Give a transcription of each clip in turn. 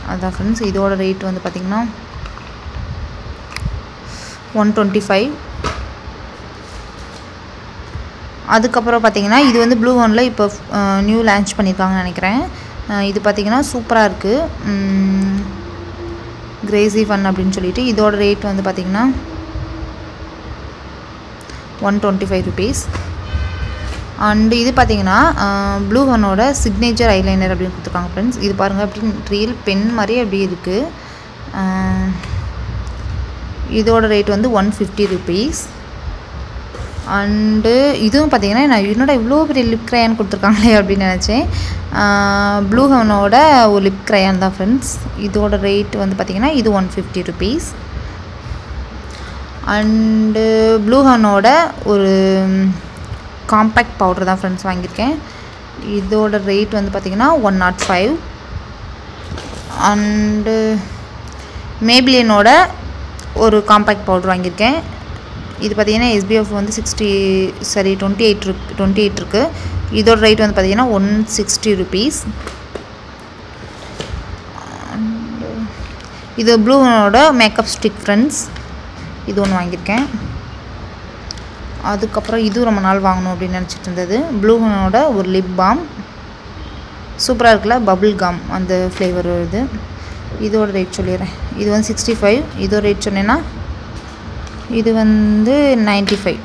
அதான் ஃப்ரெண்ட்ஸ் இதோட ரேட் வந்து பார்த்திங்கன்னா ஒன் டுவெண்ட்டி ஃபைவ் அதுக்கப்புறம் பார்த்தீங்கன்னா இது வந்து ப்ளூ ஒனில் இப்போ நியூ லான்ச் பண்ணியிருக்காங்கன்னு நினைக்கிறேன் அஹ் இது பார்த்தீங்கன்னா சூப்பராக இருக்குது கிரேசி ஃபன் அப்படின்னு சொல்லிட்டு இதோட ரேட் வந்து பார்த்தீங்கன்னா one twenty five rupees and இது பார்த்தீங்கன்னா ப்ளூ ஒன்னோட சிக்னேச்சர் ஐலைனர் அப்படின்னு கொடுத்துருக்காங்க ஃப்ரெண்ட்ஸ் இது பாருங்கள் அப்படின்னு ரியல் பென் மாதிரி அப்படி இருக்குது இதோட ரேட் வந்து ஒன் ஃபிஃப்டி ருபீஸ் அண்டு இதுவும் பார்த்தீங்கன்னா நான் என்னோட இவ்வளோ பெரிய லிப் க்ரையான் கொடுத்துருக்காங்களே அப்படின்னு நினச்சேன் ப்ளூ ஹெவனோட ஒரு லிப் க்ரையான் தான் ஃப்ரெண்ட்ஸ் இதோட ரேட் வந்து பார்த்திங்கன்னா இது one fifty rupees and blue ஹெவனோட ஒரு காம்பேக்ட் பவுடர் தான் ஃப்ரெண்ட்ஸ் வாங்கியிருக்கேன் இதோட ரேட் வந்து பார்த்திங்கன்னா ஒன் நாட் ஃபைவ் அண்டு மேபிலியனோட ஒரு காம்பேக்ட் பவுடர் வாங்கியிருக்கேன் இது பார்த்தீங்கன்னா எஸ்பிஎஃப் வந்து சிக்ஸ்டி சரி டுவெண்ட்டி எயிட் ருப் டுவெண்ட்டி எயிட் இருக்குது இதோட ரேட் வந்து பார்த்தீங்கன்னா ஒன் சிக்ஸ்டி ருபீஸ் இது ப்ளூனோட மேக்கப் ஸ்டிக் ஃப்ரெண்ட்ஸ் இது ஒன்று வாங்கியிருக்கேன் அதுக்கப்புறம் இது ரொம்ப நாள் வாங்கணும் அப்படின்னு நினச்சிட்டு இருந்தது ப்ளூனோட ஒரு லிப் பாம் சூப்பராக இருக்குல்ல பபுள் கம் அந்த ஃப்ளேவர் இது இதோட ரேட் சொல்லிடுறேன் இது வந்து சிக்ஸ்டி ஃபைவ் இதோட ரேட் சொன்னேன்னா இது வந்து நைன்ட்டி ஃபைவ்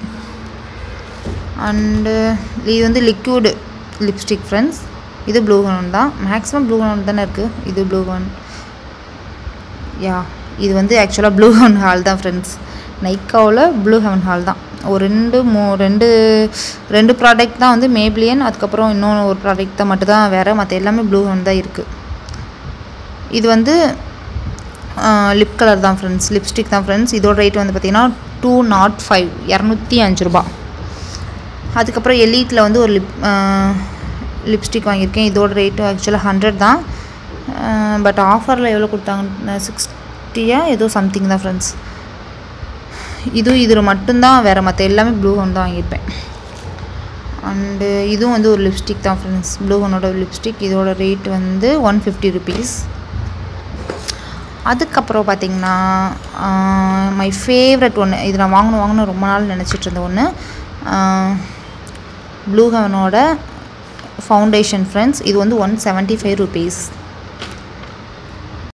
அண்டு இது வந்து லிக்யூடு லிப்ஸ்டிக் ஃப்ரெண்ட்ஸ் இது ப்ளூ ஹன் தான் மேக்ஸிமம் ப்ளூ ஹன் தானே இருக்குது இது ப்ளூ ஹன் யா இது வந்து ஆக்சுவலாக ப்ளூ ஹெவன் ஹால் தான் ஃப்ரெண்ட்ஸ் நைக்காவில் ப்ளூ ஹெவன் ஹால் தான் ஒரு ரெண்டு மூ ரெண்டு ரெண்டு ப்ராடக்ட் தான் வந்து மேப்ளியன் அதுக்கப்புறம் இன்னொன்று ஒரு ப்ராடக்ட் தான் மட்டும் தான் வேறு மற்ற எல்லாமே ப்ளூ ஹெவன் தான் இருக்குது இது வந்து லிப் கலர் தான் ஃப்ரெண்ட்ஸ் லிப்ஸ்டிக் தான் ஃப்ரெண்ட்ஸ் இதோட ரேட் வந்து பார்த்திங்கன்னா டூ நாட் ஃபைவ் இரநூத்தி அஞ்சு ரூபா அதுக்கப்புறம் எலீட்டில் வந்து ஒரு லிப் லிப்ஸ்டிக் வாங்கியிருக்கேன் இதோட ரேட்டு ஆக்சுவலாக ஹண்ட்ரட் தான் பட் ஆஃபரில் எவ்வளோ கொடுத்தாங்க சிக்ஸ்டியா ஏதோ சம்திங் தான் ஃப்ரெண்ட்ஸ் இதுவும் இதில் மட்டும்தான் வேறு மற்ற எல்லாமே ப்ளூ ஹோன் தான் வாங்கியிருப்பேன் அண்டு இதுவும் வந்து ஒரு லிப்ஸ்டிக் தான் ஃப்ரெண்ட்ஸ் ப்ளூ ஹோனோட லிப்ஸ்டிக் இதோட ரேட் வந்து ஒன் ஃபிஃப்டி ருபீஸ் அதுக்கப்புறம் பார்த்திங்கன்னா மை ஃபேவரட் ஒன்று இது நான் வாங்கணும் வாங்கணும் ரொம்ப நாள் நினச்சிட்டு இருந்த ஒன்று ப்ளூ ஹெவனோட ஃபவுண்டேஷன் ஃப்ரெண்ட்ஸ் இது வந்து ஒன் செவன்ட்டி ஃபைவ் ருபீஸ்